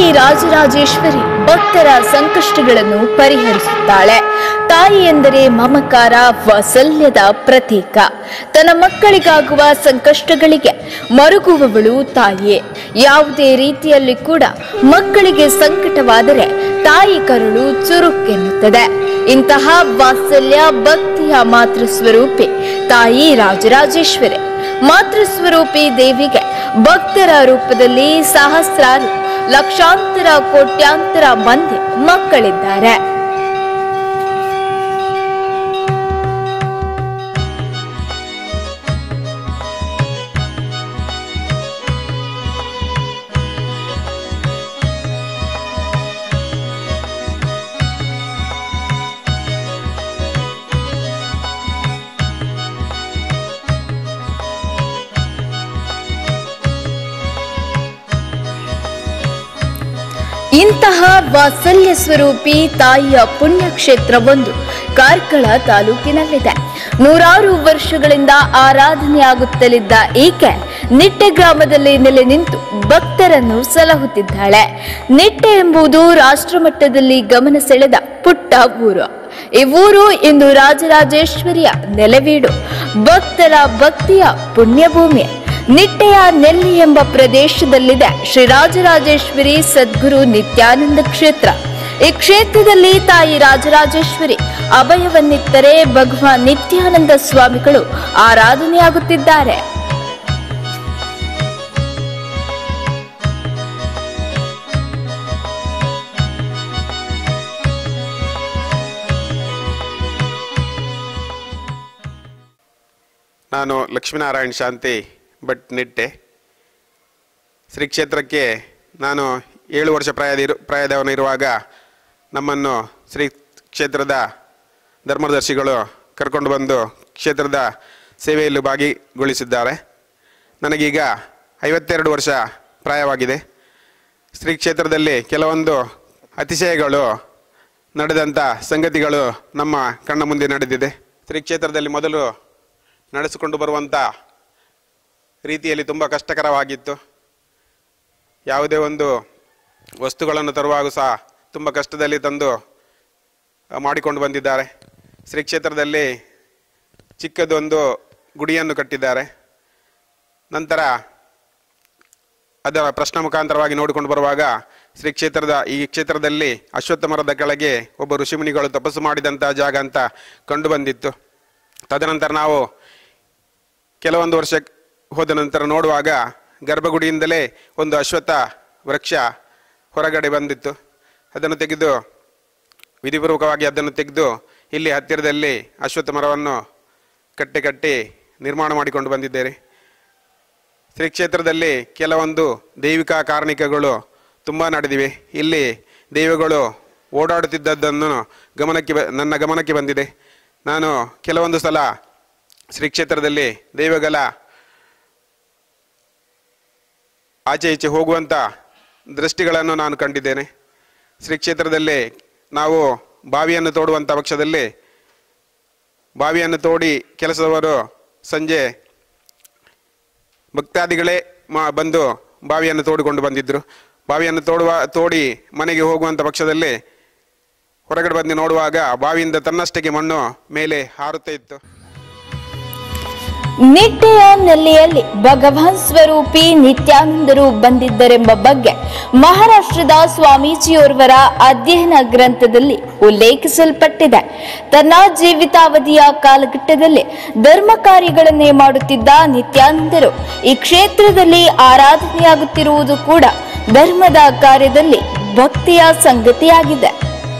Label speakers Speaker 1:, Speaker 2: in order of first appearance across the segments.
Speaker 1: ರಾಜರಾಜೇಶ್ವರಿ ಭಕ್ತರ ಸಂಕಷ್ಟಗಳನ್ನು ಪರಿಹರಿಸುತ್ತಾಳೆ ತಾಯಿ ಎಂದರೆ ಮಮಕಾರ ವಾತ್ಸಲ್ಯದ ಪ್ರತೀಕ ತನ್ನ ಮಕ್ಕಳಿಗಾಗುವ ಸಂಕಷ್ಟಗಳಿಗೆ ಮರುಗುವವಳು ತಾಯಿಯೇ ಯಾವುದೇ ರೀತಿಯಲ್ಲಿ ಕೂಡ ಮಕ್ಕಳಿಗೆ ಸಂಕಟವಾದರೆ ತಾಯಿ ಕರುಳು ಚುರುಕೆನ್ನುತ್ತದೆ ಇಂತಹ ವಾತ್ಸಲ್ಯ ಭಕ್ತಿಯ ಮಾತೃಸ್ವರೂಪಿ ತಾಯಿ ರಾಜರಾಜೇಶ್ವರಿ ಮಾತೃಸ್ವರೂಪಿ ದೇವಿಗೆ ಭಕ್ತರ ರೂಪದಲ್ಲಿ ಸಹಸ್ರಾರು ಲಕ್ಷಾಂತರ ಕೋಟ್ಯಾಂತರ ಮಂದಿ ಮಕ್ಕಳಿದ್ದಾರೆ ಇಂತಹ ವಾತ್ಸಲ್ಯ ಸ್ವರೂಪಿ ತಾಯಿಯ ಪುಣ್ಯಕ್ಷೇತ್ರವೊಂದು ಕಾರ್ಕಳ ತಾಲೂಕಿನಲ್ಲಿದೆ ನೂರಾರು ವರ್ಷಗಳಿಂದ ಆರಾಧನೆಯಾಗುತ್ತಲಿದ್ದ ಈಕೆ ನಿಟ್ಟೆ ಗ್ರಾಮದಲ್ಲಿ ನೆಲೆ ನಿಂತು ಭಕ್ತರನ್ನು ಸಲಹುತ್ತಿದ್ದಾಳೆ ನಿಟ್ಟೆ ಎಂಬುದು ರಾಷ್ಟ್ರಮಟ್ಟದಲ್ಲಿ ಗಮನ ಸೆಳೆದ ಪುಟ್ಟ ಊರು ಈ ಊರು ಇಂದು ರಾಜರಾಜೇಶ್ವರಿಯ ನೆಲೆವೀಡು ಭಕ್ತರ ಭಕ್ತಿಯ ಪುಣ್ಯಭೂಮಿ ನಿಟ್ಟೆಯ ನೆಲ್ಲಿ ಎಂಬ ಪ್ರದೇಶದಲ್ಲಿದೆ ಶ್ರೀ ರಾಜರಾಜೇಶ್ವರಿ ಸದ್ಗುರು ನಿತ್ಯಾನಂದ ಕ್ಷೇತ್ರ ಈ ಕ್ಷೇತ್ರದಲ್ಲಿ ತಾಯಿ ರಾಜರಾಜೇಶ್ವರಿ ಅಭಯವನ್ನಿತ್ತರೆ ಭಗವಾನ್ ನಿತ್ಯಾನಂದ ಸ್ವಾಮಿಗಳು ಆರಾಧನೆಯಾಗುತ್ತಿದ್ದಾರೆ
Speaker 2: ನಾನು ಲಕ್ಷ್ಮೀನಾರಾಯಣ್ ಶಾಂತಿ ಭಟ್ ನಿಟ್ಟೆ ಶ್ರೀ ಕ್ಷೇತ್ರಕ್ಕೆ ನಾನು ಏಳು ವರ್ಷ ಪ್ರಾಯದ ಇರು ಪ್ರಾಯದವನಿರುವಾಗ ನಮ್ಮನ್ನು ಶ್ರೀ ಕ್ಷೇತ್ರದ ಧರ್ಮದರ್ಶಿಗಳು ಕರ್ಕೊಂಡು ಬಂದು ಕ್ಷೇತ್ರದ ಸೇವೆಯಲ್ಲಿ ಭಾಗಿಗೊಳಿಸಿದ್ದಾರೆ ನನಗೀಗ ಐವತ್ತೆರಡು ವರ್ಷ ಪ್ರಾಯವಾಗಿದೆ ಶ್ರೀ ಕ್ಷೇತ್ರದಲ್ಲಿ ಕೆಲವೊಂದು ಅತಿಶಯಗಳು ನಡೆದಂಥ ಸಂಗತಿಗಳು ನಮ್ಮ ಕಣ್ಣ ಮುಂದೆ ನಡೆದಿದೆ ಶ್ರೀ ಕ್ಷೇತ್ರದಲ್ಲಿ ಮೊದಲು ನಡೆಸಿಕೊಂಡು ಬರುವಂಥ ರೀತಿಯಲ್ಲಿ ತುಂಬ ಕಷ್ಟಕರವಾಗಿತ್ತು ಯಾವುದೇ ಒಂದು ವಸ್ತುಗಳನ್ನು ತರುವಾಗ ಸಹ ತುಂಬ ಕಷ್ಟದಲ್ಲಿ ತಂದು ಆ, ಮಾಡಿಕೊಂಡು ಬಂದಿದ್ದಾರೆ ಶ್ರೀ ಕ್ಷೇತ್ರದಲ್ಲಿ ಚಿಕ್ಕದೊಂದು ಗುಡಿಯನ್ನು ಕಟ್ಟಿದ್ದಾರೆ ನಂತರ ಅದರ ಪ್ರಶ್ನೆ ಮುಖಾಂತರವಾಗಿ ನೋಡಿಕೊಂಡು ಬರುವಾಗ ಶ್ರೀ ಕ್ಷೇತ್ರದ ಈ ಕ್ಷೇತ್ರದಲ್ಲಿ ಅಶ್ವತ್ಥ ಮರದ ಕೆಳಗೆ ಒಬ್ಬ ಋಷಿಮುನಿಗಳು ತಪಸ್ಸು ಮಾಡಿದಂಥ ಜಾಗ ಅಂತ ಕಂಡು ಬಂದಿತ್ತು ತದನಂತರ ನಾವು ಕೆಲವೊಂದು ವರ್ಷ ಹೋದ ನಂತರ ನೋಡುವಾಗ ಗರ್ಭಗುಡಿಯಿಂದಲೇ ಒಂದು ಅಶ್ವತ್ಥ ವೃಕ್ಷ ಹೊರಗಡೆ ಬಂದಿತ್ತು ಅದನ್ನು ತೆಗೆದು ವಿಧಿಪೂರ್ವಕವಾಗಿ ಅದನ್ನು ತೆಗೆದು ಇಲ್ಲಿ ಹತ್ತಿರದಲ್ಲಿ ಅಶ್ವತ್ಥ ಮರವನ್ನು ಕಟ್ಟಿ ಕಟ್ಟಿ ನಿರ್ಮಾಣ ಮಾಡಿಕೊಂಡು ಬಂದಿದ್ದೇನೆ ಶ್ರೀ ಕ್ಷೇತ್ರದಲ್ಲಿ ಕೆಲವೊಂದು ದೈವಿಕ ಕಾರಣಿಕಗಳು ತುಂಬ ನಡೆದಿವೆ ಇಲ್ಲಿ ದೈವಗಳು ಓಡಾಡುತ್ತಿದ್ದದ್ದನ್ನು ಗಮನಕ್ಕೆ ಬ- ನನ್ನ ಗಮನಕ್ಕೆ ಬಂದಿದೆ ನಾನು ಕೆಲವೊಂದು ಸಲ ಶ್ರೀ ಕ್ಷೇತ್ರದಲ್ಲಿ ದೈವಗಳ ಆಚೆ ಈಚೆ ಹೋಗುವಂಥ ದೃಷ್ಟಿಗಳನ್ನು ನಾನು ಕಂಡಿದ್ದೇನೆ ಶ್ರೀ ಕ್ಷೇತ್ರದಲ್ಲಿ ನಾವು ಬಾವಿಯನ್ನು ತೋಡುವಂಥ ಪಕ್ಷದಲ್ಲಿ ಬಾವಿಯನ್ನು ತೋಡಿ ಕೆಲಸದವರು ಸಂಜೆ ಭಕ್ತಾದಿಗಳೇ ಮಾ ಬಂದು ಬಾವಿಯನ್ನು ತೋಡಿಕೊಂಡು ಬಂದಿದ್ದರು ಬಾವಿಯನ್ನು ತೋಡುವ ತೋಡಿ ಮನೆಗೆ ಹೋಗುವಂಥ ಪಕ್ಷದಲ್ಲಿ ಹೊರಗಡೆ ಬಂದು ನೋಡುವಾಗ ಬಾವಿಯಿಂದ ತನ್ನಷ್ಟಕ್ಕೆ ಮಣ್ಣು ಮೇಲೆ ಹಾರುತ್ತಾ ಇತ್ತು
Speaker 1: ನಿಟ್ಟೆಯ ನೆಲೆಯಲ್ಲಿ ಭಗವಾನ್ ಸ್ವರೂಪಿ ನಿತ್ಯಾನಂದರು ಬಂದಿದ್ದರೆಂಬ ಬಗ್ಗೆ ಮಹಾರಾಷ್ಟ್ರದ ಸ್ವಾಮೀಜಿಯೋರ್ವರ ಅಧ್ಯಯನ ಗ್ರಂಥದಲ್ಲಿ ಉಲ್ಲೇಖಿಸಲ್ಪಟ್ಟಿದೆ ತನ್ನ ಜೀವಿತಾವಧಿಯ ಕಾಲಘಟ್ಟದಲ್ಲಿ ಧರ್ಮ ಕಾರ್ಯಗಳನ್ನೇ ಮಾಡುತ್ತಿದ್ದ ನಿತ್ಯಾನಂದರು ಈ ಕ್ಷೇತ್ರದಲ್ಲಿ ಆರಾಧನೆಯಾಗುತ್ತಿರುವುದು ಕೂಡ ಧರ್ಮದ ಕಾರ್ಯದಲ್ಲಿ ಭಕ್ತಿಯ ಸಂಗತಿಯಾಗಿದೆ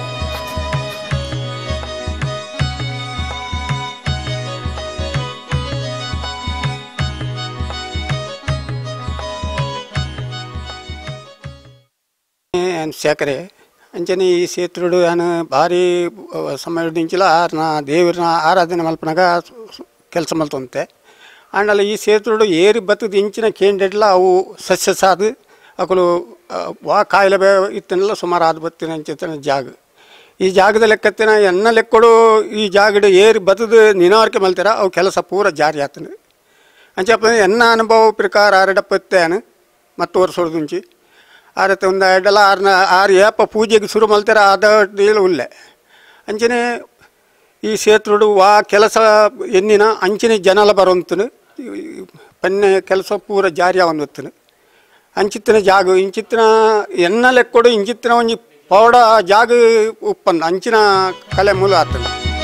Speaker 3: ಏನು ಸೇಕರೆ ಅಂಚನೆ ಈ ಸೇತುಡು ಏನು ಭಾರಿ ಸಮಯದಿಂಚಿಲ ನಾ ದೇವ್ರನ್ನ ಆರಾಧನೆ ಮಲ್ಪನಾಗ ಕೆಲಸ ಮಲ್ತಂತೆ ಆಂಡಲ ಈ ಸೇತುಡು ಏರಿ ಬತ್ತದ ಇಂಚಿನ ಕೇಂಡೆಡ್ಲ ಅವು ಸಸ್ಯ ಸಾದು ಅಕಲು ವಾ ಕಾಯಿಲೆ ಬೇ ಇತ್ತನೆಲ್ಲ ಸುಮಾರು ಆದ ಬತ್ತಿನ ಅಂಚಿನ ಜಾಗ ಈ ಜಾಗದ ಲೆಕ್ಕತ್ತಿನ ಎನ್ನ ಲೆಕ್ಕಡು ಈ ಜಾಗದ ಏರಿ ಬತ್ತದ ನಿನಾರ್ಕೆ ಮಲ್ತಾರ ಅವು ಕೆಲಸ ಪೂರ ಜಾರಿ ಆತನ ಅಂಚಪ್ಪ ಎನ್ನ ಅನುಭವ ಪ್ರಕಾರ ಅರಡಪ್ಪತ್ತೇನು ಮತ್ತು ವರ್ಷ నుంచి ಆರತ್ತೆ ಒಂದು ಎರಡಲ್ಲ ಆರ್ನ ಆರು ಏಪ ಪೂಜೆಗೆ ಶುರು ಮಲ್ತಾರ ಅದ ಉಲ್ಲೆ ಅಂಚನೆ ಈ ಸೇತುಡು ವಾ ಕೆಲಸ ಎನ್ನಿನ ಅಂಚಿನ ಜನಲ ಬರೋಂತನು ಪನ್ನೆ ಕೆಲಸ ಪೂರ ಜಾರಿ ಆವೊಂದತ್ತನು ಅಂಚಿತ್ತಿನ ಜಾಗ ಇಂಚಿತ್ತಿನ ಎನ್ನ ಲೆಕ್ಕೊಡು ಇಂಚಿತ್ತಿನ ಒಂಜಿ ಪೌಡ ಜಾಗ ಉಪ್ಪನ್ನ ಅಂಚಿನ ಕಲೆ ಮೂಲ ಆತನು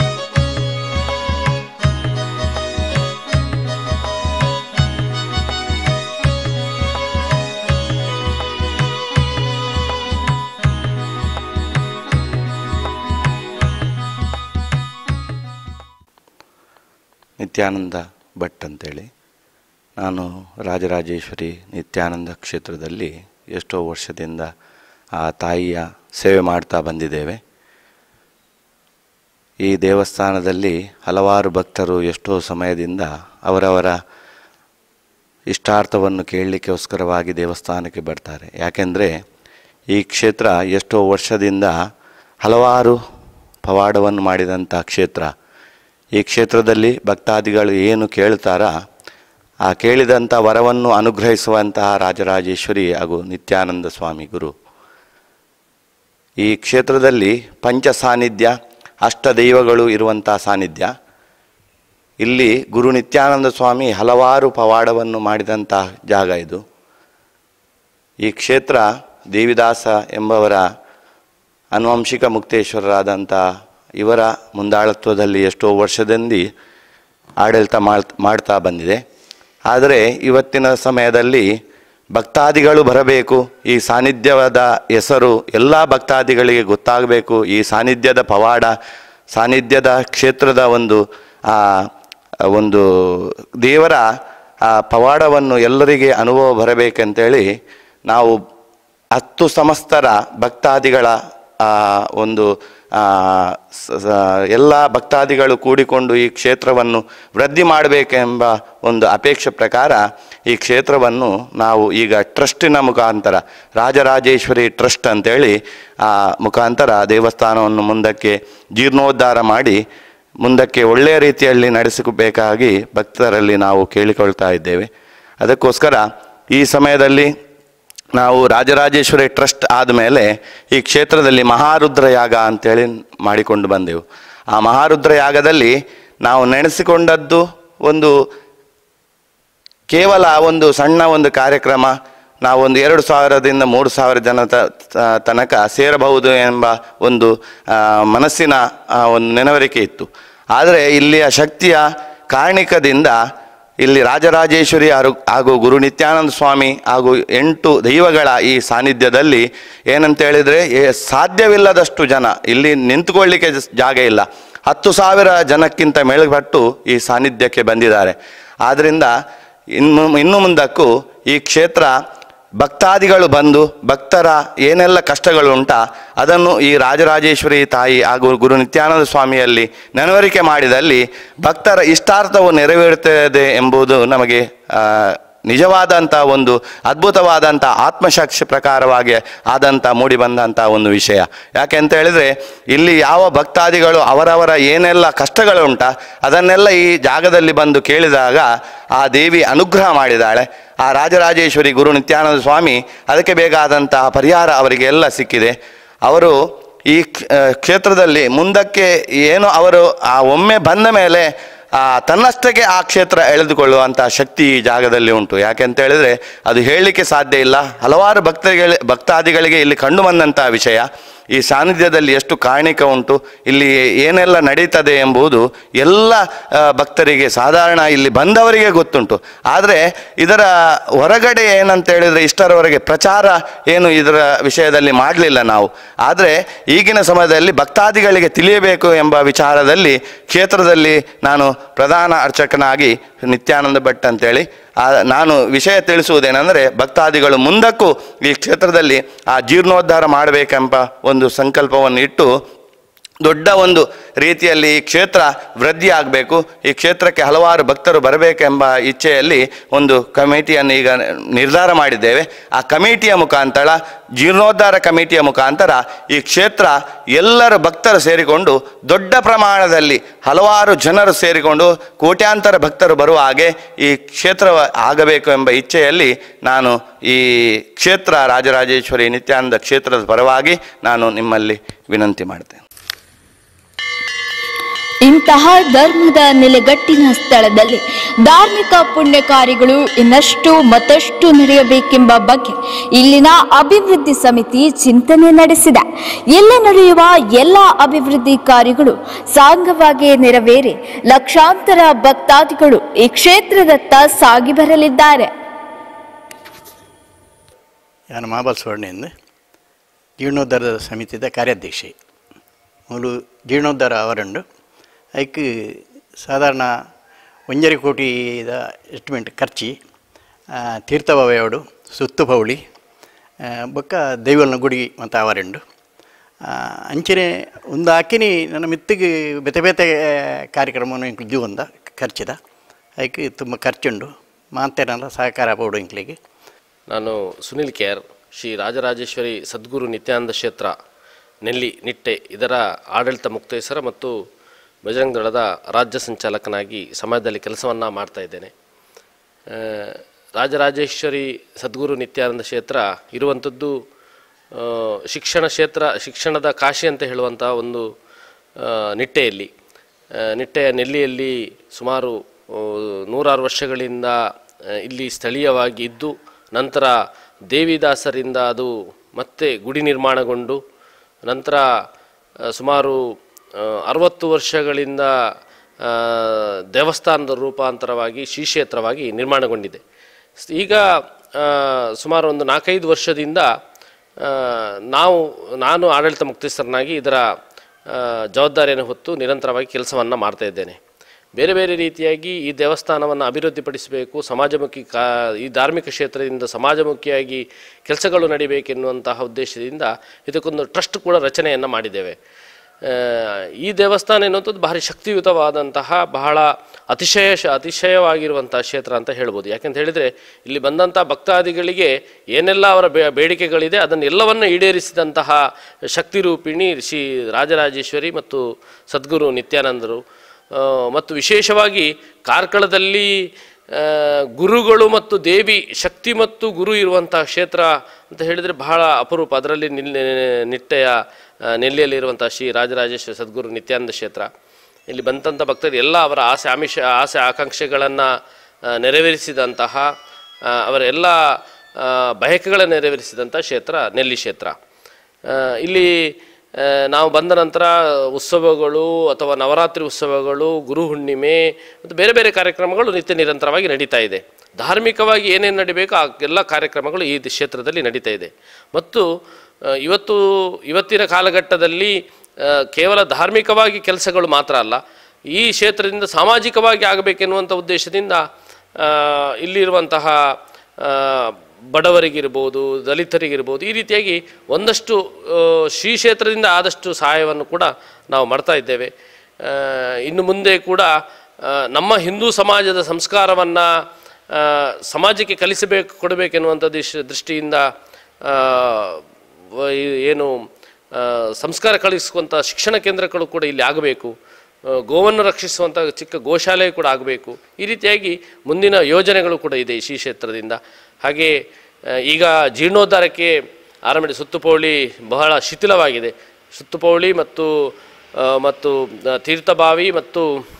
Speaker 4: ನಿತ್ಯಾನಂದ ಭಟ್ ಅಂತೇಳಿ ನಾನು ರಾಜರಾಜೇಶ್ವರಿ ನಿತ್ಯಾನಂದ ಕ್ಷೇತ್ರದಲ್ಲಿ ಎಷ್ಟೋ ವರ್ಷದಿಂದ ಆ ತಾಯಿಯ ಸೇವೆ ಮಾಡ್ತಾ ಬಂದಿದ್ದೇವೆ ಈ ದೇವಸ್ಥಾನದಲ್ಲಿ ಹಲವಾರು ಭಕ್ತರು ಎಷ್ಟೋ ಸಮಯದಿಂದ ಅವರವರ ಇಷ್ಟಾರ್ಥವನ್ನು ಕೇಳಲಿಕ್ಕೋಸ್ಕರವಾಗಿ ದೇವಸ್ಥಾನಕ್ಕೆ ಬರ್ತಾರೆ ಯಾಕೆಂದರೆ ಈ ಕ್ಷೇತ್ರ ಎಷ್ಟೋ ವರ್ಷದಿಂದ ಹಲವಾರು ಪವಾಡವನ್ನು ಮಾಡಿದಂಥ ಕ್ಷೇತ್ರ ಈ ಕ್ಷೇತ್ರದಲ್ಲಿ ಭಕ್ತಾದಿಗಳು ಏನು ಕೇಳ್ತಾರ ಆ ಕೇಳಿದಂಥ ವರವನ್ನು ಅನುಗ್ರಹಿಸುವಂತಹ ರಾಜರಾಜೇಶ್ವರಿ ಹಾಗೂ ನಿತ್ಯಾನಂದ ಸ್ವಾಮಿ ಗುರು ಈ ಕ್ಷೇತ್ರದಲ್ಲಿ ಪಂಚ ಸಾನ್ನಿಧ್ಯ ಅಷ್ಟ ದೈವಗಳು ಇರುವಂಥ ಸಾನ್ನಿಧ್ಯ ಇಲ್ಲಿ ಗುರು ನಿತ್ಯಾನಂದ ಸ್ವಾಮಿ ಹಲವಾರು ಪವಾಡವನ್ನು ಮಾಡಿದಂಥ ಜಾಗ ಇದು ಈ ಕ್ಷೇತ್ರ ದೇವಿದಾಸ ಎಂಬವರ ಅನುವಂಶಿಕ ಮುಕ್ತೇಶ್ವರರಾದಂಥ ಇವರ ಮುಂದಾಳತ್ವದಲ್ಲಿ ಎಷ್ಟೋ ವರ್ಷದಿಂದ ಆಡಳಿತ ಮಾಡ್ ಮಾಡ್ತಾ ಬಂದಿದೆ ಆದರೆ ಇವತ್ತಿನ ಸಮಯದಲ್ಲಿ ಭಕ್ತಾದಿಗಳು ಬರಬೇಕು ಈ ಸಾನ್ನಿಧ್ಯದ ಹೆಸರು ಎಲ್ಲ ಭಕ್ತಾದಿಗಳಿಗೆ ಗೊತ್ತಾಗಬೇಕು ಈ ಸಾನ್ನಿಧ್ಯದ ಪವಾಡ ಸಾನ್ನಿಧ್ಯದ ಕ್ಷೇತ್ರದ ಒಂದು ಆ, ಒಂದು ದೇವರ ಆ ಪವಾಡವನ್ನು ಎಲ್ಲರಿಗೆ ಅನುಭವ ಬರಬೇಕಂತೇಳಿ ನಾವು ಹತ್ತು ಸಮಸ್ತರ ಭಕ್ತಾದಿಗಳ ಆ, ಒಂದು ಆ, ಸ- ಸ- ಎಲ್ಲ ಭಕ್ತಾದಿಗಳು ಕೂಡಿಕೊಂಡು ಈ ಕ್ಷೇತ್ರವನ್ನು ವೃದ್ಧಿ ಮಾಡಬೇಕೆಂಬ ಒಂದು ಅಪೇಕ್ಷೆ ಪ್ರಕಾರ ಈ ಕ್ಷೇತ್ರವನ್ನು ನಾವು ಈಗ ಟ್ರಸ್ಟಿನ ಮುಖಾಂತರ ರಾಜರಾಜೇಶ್ವರಿ ಟ್ರಸ್ಟ್ ಅಂತೇಳಿ ಆ ಮುಖಾಂತರ ದೇವಸ್ಥಾನವನ್ನು ಮುಂದಕ್ಕೆ ಜೀರ್ಣೋದ್ಧಾರ ಮಾಡಿ ಮುಂದಕ್ಕೆ ಒಳ್ಳೆಯ ರೀತಿಯಲ್ಲಿ ನಡೆಸಬೇಕಾಗಿ ಭಕ್ತರಲ್ಲಿ ನಾವು ಕೇಳಿಕೊಳ್ತಾ ಇದ್ದೇವೆ ಅದಕ್ಕೋಸ್ಕರ ಈ ಸಮಯದಲ್ಲಿ ನಾವು ರಾಜರಾಜೇಶ್ವರಿ ಟ್ರಸ್ಟ್ ಆದಮೇಲೆ ಈ ಕ್ಷೇತ್ರದಲ್ಲಿ ಮಹಾರುದ್ರ ಯಾಗ ಅಂತೇಳಿ ಮಾಡಿಕೊಂಡು ಬಂದೆವು ಆ ಮಹಾರುದ್ರ ಯಾಗದಲ್ಲಿ ನಾವು ನೆನೆಸಿಕೊಂಡದ್ದು ಒಂದು ಕೇವಲ ಒಂದು ಸಣ್ಣ ಒಂದು ಕಾರ್ಯಕ್ರಮ ನಾವು ಒಂದು ಎರಡು ಸಾವಿರದಿಂದ ಮೂರು ಸಾವಿರ ಜನ ತ- ತ- ತನಕ ಸೇರಬಹುದು ಎಂಬ ಒಂದು ಆ, ಮನಸ್ಸಿನ ಆ, ಒಂದು ನೆನವರಿಕೆ ಇತ್ತು ಆದರೆ ಇಲ್ಲಿಯ ಶಕ್ತಿಯ ಕಾರಣಿಕದಿಂದ ಇಲ್ಲಿ ರಾಜರಾಜೇಶ್ವರಿ ಹಾಗೂ- ಹಾಗೂ ಗುರು ನಿತ್ಯಾನಂದ ಸ್ವಾಮಿ ಹಾಗೂ ಎಂಟು ದೈವಗಳ ಈ ಸಾನ್ನಿಧ್ಯದಲ್ಲಿ ಏನಂತ ಹೇಳಿದರೆ ಸಾಧ್ಯವಿಲ್ಲದಷ್ಟು ಜನ ಇಲ್ಲಿ ನಿಂತುಕೊಳ್ಳಿಕ್ಕೆ ಜಸ್- ಜಾಗ ಇಲ್ಲ ಹತ್ತು ಸಾವಿರ ಜನಕ್ಕಿಂತ ಮೇಲ್ಪಟ್ಟು ಈ ಸಾನ್ನಿಧ್ಯಕ್ಕೆ ಬಂದಿದ್ದಾರೆ ಆದ್ದರಿಂದ ಇನ್ನು ಇನ್ನು ಮುಂದಕ್ಕೂ ಈ ಕ್ಷೇತ್ರ ಭಕ್ತಾದಿಗಳು ಬಂದು ಭಕ್ತರ ಏನೆಲ್ಲ ಕಷ್ಟಗಳು ಉಂಟಾ ಅದನ್ನು ಈ ರಾಜರಾಜೇಶ್ವರಿ ತಾಯಿ ಹಾಗೂ ಗುರು ನಿತ್ಯಾನಂದ ಸ್ವಾಮಿಯಲ್ಲಿ ನೆನವರಿಕೆ ಮಾಡಿದಲ್ಲಿ ಭಕ್ತರ ಇಷ್ಟಾರ್ಥವು ನೆರವೇರುತ್ತದೆ ಎಂಬುದು ನಮಗೆ ಆ, ನಿಜವಾದಂಥ ಒಂದು ಅದ್ಭುತವಾದಂಥ ಆತ್ಮಸಾಕ್ಷಿ ಪ್ರಕಾರವಾಗಿ ಆದಂಥ ಮೂಡಿ ಬಂದಂಥ ಒಂದು ವಿಷಯ ಯಾಕೆ ಅಂತ ಹೇಳಿದರೆ ಇಲ್ಲಿ ಯಾವ ಭಕ್ತಾದಿಗಳು ಅವರವರ ಏನೆಲ್ಲ ಕಷ್ಟಗಳುಂಟ ಅದನ್ನೆಲ್ಲ ಈ ಜಾಗದಲ್ಲಿ ಬಂದು ಕೇಳಿದಾಗ ಆ ದೇವಿ ಅನುಗ್ರಹ ಮಾಡಿದಾಳೆ ಆ ರಾಜರಾಜೇಶ್ವರಿ ಗುರು ನಿತ್ಯಾನಂದ ಸ್ವಾಮಿ ಅದಕ್ಕೆ ಬೇಕಾದಂತಹ ಪರಿಹಾರ ಅವರಿಗೆ ಎಲ್ಲ ಸಿಕ್ಕಿದೆ ಅವರು ಈ ಕ್ಷ- ಆ, ಕ್ಷೇತ್ರದಲ್ಲಿ ಮುಂದಕ್ಕೆ ಏನು ಅವರು ಆ ಒಮ್ಮೆ ಬಂದ ಮೇಲೆ ಆ ತನ್ನಷ್ಟಕ್ಕೆ ಆ ಕ್ಷೇತ್ರ ಎಳೆದುಕೊಳ್ಳುವಂಥ ಶಕ್ತಿ ಈ ಜಾಗದಲ್ಲಿ ಉಂಟು ಯಾಕೆ ಅಂತ ಹೇಳಿದ್ರೆ ಅದು ಹೇಳಲಿಕ್ಕೆ ಸಾಧ್ಯ ಇಲ್ಲ ಹಲವಾರು ಭಕ್ತರಿಗೆ ಭಕ್ತಾದಿಗಳಿಗೆ ಇಲ್ಲಿ ಕಂಡು ಬಂದಂಥ ವಿಷಯ ಈ ಸಾನ್ನಿಧ್ಯದಲ್ಲಿ ಎಷ್ಟು ಕಾರಣಿಕ ಉಂಟು ಇಲ್ಲಿ ಏನೆಲ್ಲ ನಡೀತದೆ ಎಂಬುದು ಎಲ್ಲ ಆ, ಭಕ್ತರಿಗೆ ಸಾಧಾರಣ ಇಲ್ಲಿ ಬಂದವರಿಗೆ ಗೊತ್ತುಂಟು ಆದರೆ ಇದರ ಹೊರಗಡೆ ಏನಂತ ಹೇಳಿದರೆ ಇಷ್ಟರವರೆಗೆ ಪ್ರಚಾರ ಏನು ಇದರ ವಿಷಯದಲ್ಲಿ ಮಾಡಲಿಲ್ಲ ನಾವು ಆದರೆ ಈಗಿನ ಸಮಯದಲ್ಲಿ ಭಕ್ತಾದಿಗಳಿಗೆ ತಿಳಿಯಬೇಕು ಎಂಬ ವಿಚಾರದಲ್ಲಿ ಕ್ಷೇತ್ರದಲ್ಲಿ ನಾನು ಪ್ರಧಾನ ಅರ್ಚಕನಾಗಿ ನಿತ್ಯಾನಂದ ಭಟ್ ಅಂತೇಳಿ ಆ, ನಾನು ವಿಷಯ ತಿಳಿಸುವುದೇನೆಂದರೆ ಭಕ್ತಾದಿಗಳು ಮುಂದಕ್ಕೂ ಈ ಕ್ಷೇತ್ರದಲ್ಲಿ ಆ ಜೀರ್ಣೋದ್ಧಾರ ಮಾಡಬೇಕೆಂಬ ಒಂದು ಸಂಕಲ್ಪವನ್ನು ಇಟ್ಟು ದೊಡ್ಡ ಒಂದು ರೀತಿಯಲ್ಲಿ ಈ ಕ್ಷೇತ್ರ ವೃದ್ಧಿ ಆಗಬೇಕು ಈ ಕ್ಷೇತ್ರಕ್ಕೆ ಹಲವಾರು ಭಕ್ತರು ಬರಬೇಕೆಂಬ ಇಚ್ಛೆಯಲ್ಲಿ ಒಂದು ಕಮಿಟಿಯನ್ನು ಈಗ ನಿರ್ಧಾರ ಮಾಡಿದ್ದೇವೆ ಆ ಕಮಿಟಿಯ ಮುಖಾಂತರ ಜೀರ್ಣೋದ್ಧಾರ ಕಮಿಟಿಯ ಮುಖಾಂತರ ಈ ಕ್ಷೇತ್ರ ಎಲ್ಲರ ಭಕ್ತರು ಸೇರಿಕೊಂಡು ದೊಡ್ಡ ಪ್ರಮಾಣದಲ್ಲಿ ಹಲವಾರು ಜನರು ಸೇರಿಕೊಂಡು ಕೋಟ್ಯಾಂತರ ಭಕ್ತರು ಬರುವ ಹಾಗೆ ಈ ಕ್ಷೇತ್ರ ಆಗಬೇಕು ಎಂಬ ಇಚ್ಛೆಯಲ್ಲಿ ನಾನು ಈ ಕ್ಷೇತ್ರ ರಾಜರಾಜೇಶ್ವರಿ ನಿತ್ಯಾನಂದ ಕ್ಷೇತ್ರದ ಪರವಾಗಿ ನಾನು ನಿಮ್ಮಲ್ಲಿ ವಿನಂತಿ ಮಾಡ್ತೇನೆ
Speaker 1: ಇಂತಹ ಧರ್ಮದ ನೆಲೆಗಟ್ಟಿನ ಸ್ಥಳದಲ್ಲಿ ಧಾರ್ಮಿಕ ಪುಣ್ಯ ಕಾರ್ಯಗಳು ಇನ್ನಷ್ಟು ಮತ್ತಷ್ಟು ನಡೆಯಬೇಕೆಂಬ ಬಗ್ಗೆ ಇಲ್ಲಿನ ಅಭಿವೃದ್ಧಿ ಸಮಿತಿ ಚಿಂತನೆ ನಡೆಸಿದೆ ಇಲ್ಲಿ ನಡೆಯುವ ಎಲ್ಲ ಅಭಿವೃದ್ಧಿ ಕಾರ್ಯಗಳು ಸಾಂಗವಾಗಿ ನೆರವೇರಿ ಲಕ್ಷಾಂತರ ಭಕ್ತಾದಿಗಳು ಈ ಕ್ಷೇತ್ರದತ್ತ ಸಾಗಿ ಬರಲಿದ್ದಾರೆ
Speaker 5: ನಾನು ಮಹಾಬಲಸ್ವಾಮಿಯಿಂದ ಜೀರ್ಣೋದ್ಧಾರ ಸಮಿತಿದ ಕಾರ್ಯಾಧ್ಯಕ್ಷೆ ಮೂಲು ಜೀರ್ಣೋದ್ಧಾರ ಅವರಂಡು ಅದಕ್ಕೆ ಸಾಧಾರಣ ಒಂಜರಿ ಕೋಟಿದ ಎಸ್ಟಿಮೇಟ್ ಖರ್ಚಿ ಆ, ತೀರ್ಥಭಾವಯೋಡು ಸುತ್ತು ಪೌಳಿ ಆ, ಬೊಕ್ಕ ದೈವಲ್ನ ಗುಡಿ ಮತ್ತು ಅವರಂಡು ಆ, ಅಂಚನೆ ಒಂದು ಹಾಕಿನಿ ನನ್ನ ಮಿತ್ತಿಗೆ ಬೇತೆ ಬೇತೆ ಕಾರ್ಯಕ್ರಮವನ್ನು ಇಂಕ್ಲು ಜೀವಂದ ಖರ್ಚಿದ ಅದಕ್ಕೆ ತುಂಬ ಖರ್ಚುಂಡು ಮಾತೇನಲ್ಲ ಸಹಕಾರ ಬೋಡು ಇಂಕ್ಲಿಗೆ
Speaker 6: ನಾನು ಸುನಿಲ್ ಕೇರ್ ಶ್ರೀ ರಾಜರಾಜೇಶ್ವರಿ ಸದ್ಗುರು ನಿತ್ಯಾನಂದ ಕ್ಷೇತ್ರ ನೆಲ್ಲಿ ನಿಟ್ಟೆ ಇದರ ಆಡಳಿತ ಮುಕ್ತೇಶ್ವರ ಮತ್ತು ಬಜರಂಗ ದಳದ ರಾಜ್ಯ ಸಂಚಾಲಕನಾಗಿ ಸಮಾಜದಲ್ಲಿ ಕೆಲಸವನ್ನು ಮಾಡ್ತಾ ಇದ್ದೇನೆ ಆ, ರಾಜರಾಜೇಶ್ವರಿ ಸದ್ಗುರು ನಿತ್ಯಾನಂದ ಕ್ಷೇತ್ರ ಇರುವಂಥದ್ದು ಆ, ಶಿಕ್ಷಣ ಕ್ಷೇತ್ರ ಶಿಕ್ಷಣದ ಕಾಶಿ ಅಂತ ಹೇಳುವಂಥ ಒಂದು ಆ, ನಿಟ್ಟೆಯಲ್ಲಿ ಆ, ನಿಟ್ಟೆಯ ನೆಲ್ಲಿಯಲ್ಲಿ ಸುಮಾರು ಆ, ನೂರಾರು ವರ್ಷಗಳಿಂದ ಆ, ಇಲ್ಲಿ ಸ್ಥಳೀಯವಾಗಿ ಇದ್ದು ನಂತರ ದೇವಿದಾಸರಿಂದ ಅದು ಮತ್ತೆ ಗುಡಿ ನಿರ್ಮಾಣಗೊಂಡು ನಂತರ ಆ, ಸುಮಾರು ಆ, ಅರವತ್ತು ವರ್ಷಗಳಿಂದ ಆ, ದೇವಸ್ಥಾನದ ರೂಪಾಂತರವಾಗಿ ಶ್ರೀ ಕ್ಷೇತ್ರವಾಗಿ ನಿರ್ಮಾಣಗೊಂಡಿದೆ ಸ್- ಈಗ ಆ, ಸುಮಾರು ಒಂದು ನಾಲ್ಕೈದು ವರ್ಷದಿಂದ ಆ, ನಾವು ನಾನು ಆಡಳಿತ ಮುಕ್ತಸ್ಥರನಾಗಿ ಇದರ ಆ, ಜವಾಬ್ದಾರಿಯನ್ನು ಹೊತ್ತು ನಿರಂತರವಾಗಿ ಕೆಲಸವನ್ನು ಮಾಡ್ತಾ ಇದ್ದೇನೆ ಬೇರೆ ಬೇರೆ ರೀತಿಯಾಗಿ ಈ ದೇವಸ್ಥಾನವನ್ನು ಅಭಿವೃದ್ಧಿಪಡಿಸಬೇಕು ಸಮಾಜಮುಖಿ ಕಾ ಈ ಧಾರ್ಮಿಕ ಕ್ಷೇತ್ರದಿಂದ ಸಮಾಜಮುಖಿಯಾಗಿ ಕೆಲಸಗಳು ನಡಿಬೇಕೆನ್ನುವಂತಹ ಉದ್ದೇಶದಿಂದ ಇದಕ್ಕೊಂದು ಟ್ರಸ್ಟ್ ಕೂಡ ರಚನೆಯನ್ನು ಮಾಡಿದ್ದೇವೆ ಆ, ಈ ದೇವಸ್ಥಾನ ಎನ್ನುವಂಥದ್ದು ಭಾರಿ ಶಕ್ತಿಯುತವಾದಂತಹ ಬಹಳ ಅತಿಶಯ ಶ- ಅತಿಶಯವಾಗಿರುವಂತಹ ಕ್ಷೇತ್ರ ಅಂತ ಹೇಳ್ಬೋದು ಯಾಕೆಂತ ಹೇಳಿದರೆ ಇಲ್ಲಿ ಬಂದಂಥ ಭಕ್ತಾದಿಗಳಿಗೆ ಏನೆಲ್ಲ ಅವರ ಬೇ ಬೇಡಿಕೆಗಳಿದೆ ಅದನ್ನೆಲ್ಲವನ್ನು ಈಡೇರಿಸಿದಂತಹ ಶಕ್ತಿರೂಪಿಣಿ ಶ್ರೀ ರಾಜರಾಜೇಶ್ವರಿ ಮತ್ತು ಸದ್ಗುರು ನಿತ್ಯಾನಂದರು ಆ, ಮತ್ತು ವಿಶೇಷವಾಗಿ ಕಾರ್ಕಳದಲ್ಲಿ ಆ, ಗುರುಗಳು ಮತ್ತು ದೇವಿ ಶಕ್ತಿ ಮತ್ತು ಗುರು ಇರುವಂತಹ ಕ್ಷೇತ್ರ ಅಂತ ಹೇಳಿದರೆ ಬಹಳ ಅಪರೂಪ ಅದರಲ್ಲಿ ನಿಲ್ ನಿಟ್ಟೆಯ ಆ, ನೆಲ್ಲಿಯಲ್ಲಿರುವಂಥ ಶ್ರೀ ರಾಜರಾಜೇಶ್ವರ ಸದ್ಗುರು ನಿತ್ಯಾನಂದ ಕ್ಷೇತ್ರ ಇಲ್ಲಿ ಬಂದಂಥ ಭಕ್ತರು ಎಲ್ಲ ಅವರ ಆಸೆ ಆಮಿಷ ಆಸೆ ಆಕಾಂಕ್ಷೆಗಳನ್ನು ನೆರವೇರಿಸಿದಂತಹ ಆ, ಅವರ ಎಲ್ಲ ಆ, ಬಯಕೆಗಳನ್ನು ನೆರವೇರಿಸಿದಂಥ ಕ್ಷೇತ್ರ ನೆಲ್ಲಿ ಕ್ಷೇತ್ರ ಆ, ಇಲ್ಲಿ ಆ, ನಾವು ಬಂದ ನಂತರ ಉತ್ಸವಗಳು ಅಥವಾ ನವರಾತ್ರಿ ಉತ್ಸವಗಳು ಗುರು ಹುಣ್ಣಿಮೆ ಮತ್ತು ಬೇರೆ ಬೇರೆ ಕಾರ್ಯಕ್ರಮಗಳು ನಿತ್ಯ ನಿರಂತರವಾಗಿ ನಡೀತಾ ಇದೆ ಧಾರ್ಮಿಕವಾಗಿ ಏನೇನು ನಡಿಬೇಕು ಆ ಎಲ್ಲ ಕಾರ್ಯಕ್ರಮಗಳು ಈ ಕ್ಷೇತ್ರದಲ್ಲಿ ನಡೀತಾ ಇದೆ ಮತ್ತು ಆ, ಇವತ್ತು ಇವತ್ತಿನ ಕಾಲಘಟ್ಟದಲ್ಲಿ ಆ, ಕೇವಲ ಧಾರ್ಮಿಕವಾಗಿ ಕೆಲಸಗಳು ಮಾತ್ರ ಅಲ್ಲ ಈ ಕ್ಷೇತ್ರದಿಂದ ಸಾಮಾಜಿಕವಾಗಿ ಆಗಬೇಕೆನ್ನುವಂಥ ಉದ್ದೇಶದಿಂದ ಆ, ಇಲ್ಲಿರುವಂತಹ ಆ, ಬಡವರಿಗಿರ್ಬೋದು ದಲಿತರಿಗಿರ್ಬೋದು ಈ ರೀತಿಯಾಗಿ ಒಂದಷ್ಟು ಆ, ಶ್ರೀ ಕ್ಷೇತ್ರದಿಂದ ಆದಷ್ಟು ಸಹಾಯವನ್ನು ಕೂಡ ನಾವು ಮಾಡ್ತಾ ಇದ್ದೇವೆ ಆ, ಇನ್ನು ಮುಂದೆ ಕೂಡ ಆ, ನಮ್ಮ ಹಿಂದೂ ಸಮಾಜದ ಸಂಸ್ಕಾರವನ್ನು ಸಮಾಜಕ್ಕೆ ಕಲಿಸಬೇಕು ಕೊಡಬೇಕೆನ್ನುವಂಥ ದಿಶ್ ದೃಷ್ಟಿಯಿಂದ ಆ, ವ- ಈ- ಏನು ಆ, ಸಂಸ್ಕಾರ ಕಲಿಸುವಂಥ ಶಿಕ್ಷಣ ಕೇಂದ್ರಗಳು ಕೂಡ ಇಲ್ಲಿ ಆಗಬೇಕು ಆ, ಗೋವನ್ನು ರಕ್ಷಿಸುವಂಥ ಚಿಕ್ಕ ಗೋಶಾಲೆ ಕೂಡ ಆಗಬೇಕು ಈ ರೀತಿಯಾಗಿ ಮುಂದಿನ ಯೋಜನೆಗಳು ಕೂಡ ಇದೆ ಈ ಶ್ರೀ ಕ್ಷೇತ್ರದಿಂದ ಹಾಗೆ ಆ, ಈಗ ಜೀರ್ಣೋದ್ಧಾರಕ್ಕೆ ಆರಂಭ ಸುತ್ತುಪೌಳಿ ಬಹಳ ಶಿಥಿಲವಾಗಿದೆ ಸುತ್ತುಪೌಳಿ ಮತ್ತು ಆ, ಮತ್ತು ಆ, ತೀರ್ಥಬಾವಿ ಮತ್ತು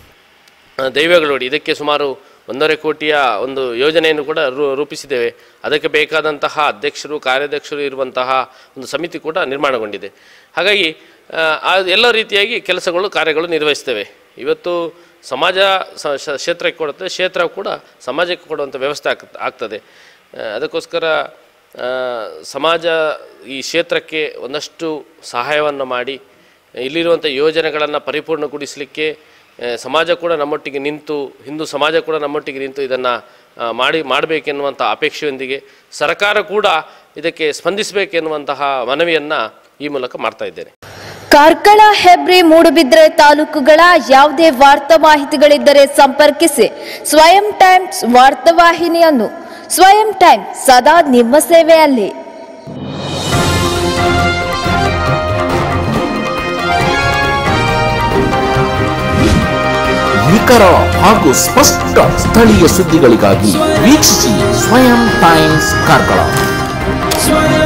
Speaker 6: ಆ, ದೈವಗಳೋಡಿ ಇದಕ್ಕೆ ಸುಮಾರು ಒಂದೂವರೆ ಕೋಟಿಯ ಒಂದು ಯೋಜನೆಯನ್ನು ಕೂಡ ರೂ ರೂಪಿಸಿದ್ದೇವೆ ಅದಕ್ಕೆ ಬೇಕಾದಂತಹ ಅಧ್ಯಕ್ಷರು ಕಾರ್ಯಾಧ್ಯಕ್ಷರು ಇರುವಂತಹ ಒಂದು ಸಮಿತಿ ಕೂಡ ನಿರ್ಮಾಣಗೊಂಡಿದೆ ಹಾಗಾಗಿ ಆ, ಆ ಎಲ್ಲ ರೀತಿಯಾಗಿ ಕೆಲಸಗಳು ಕಾರ್ಯಗಳು ನಿರ್ವಹಿಸ್ತೇವೆ ಇವತ್ತು ಸಮಾಜ ಸ- ಶ- ಕ್ಷೇತ್ರಕ್ಕೆ ಕೊಡುತ್ತೆ ಕ್ಷೇತ್ರ ಕೂಡ ಸಮಾಜಕ್ಕೆ ಕೊಡುವಂಥ ವ್ಯವಸ್ಥೆ ಆಗ್ ಆಗ್ತದೆ ಆ, ಅದಕ್ಕೋಸ್ಕರ ಆ, ಸಮಾಜ ಈ ಕ್ಷೇತ್ರಕ್ಕೆ ಒಂದಷ್ಟು ಸಹಾಯವನ್ನು ಮಾಡಿ ಇಲ್ಲಿರುವಂಥ ಯೋಜನೆಗಳನ್ನು ಪರಿಪೂರ್ಣಗೊಳಿಸಲಿಕ್ಕೆ ಆ, ಸಮಾಜ ಕೂಡ ನಮ್ಮೊಟ್ಟಿಗೆ ನಿಂತು ಹಿಂದೂ ಸಮಾಜ ಕೂಡ ನಮ್ಮೊಟ್ಟಿಗೆ ನಿಂತು ಇದನ್ನು ಮಾಡಿ ಮಾಡಬೇಕೆನ್ನುವಂಥ ಅಪೇಕ್ಷೆಯೊಂದಿಗೆ ಸರ್ಕಾರ ಕೂಡ ಇದಕ್ಕೆ ಸ್ಪಂದಿಸಬೇಕೆನ್ನುವಂತಹ ಮನವಿಯನ್ನು ಈ ಮೂಲಕ ಮಾಡ್ತಾ ಇದ್ದೇನೆ
Speaker 1: ಕಾರ್ಕಳ ಹೆಬ್ರಿ ಮೂಡುಬಿದ್ರೆ ತಾಲೂಕುಗಳ ಯಾವುದೇ ವಾರ್ತಾ ಮಾಹಿತಿಗಳಿದ್ದರೆ ಸಂಪರ್ಕಿಸಿ ಸ್ವಯಂ ಟೈಮ್ಸ್ ವಾರ್ತಾವಾಹಿನಿಯನ್ನು ಸ್ವಯಂ ಟೈಮ್ ಸದಾ ನಿಮ್ಮ ಸೇವೆಯಲ್ಲಿ
Speaker 7: ನಿಖರ ಹಾಗೂ ಸ್ಪಷ್ಟ ಸ್ಥಳೀಯ ಸುದ್ದಿಗಳಿಗಾಗಿ ವೀಕ್ಷಿಸಿ ಸ್ವಯಂ ಟೈಮ್ಸ್ ಕಾರ್ಕಳ
Speaker 8: ಸ್ವಯಂ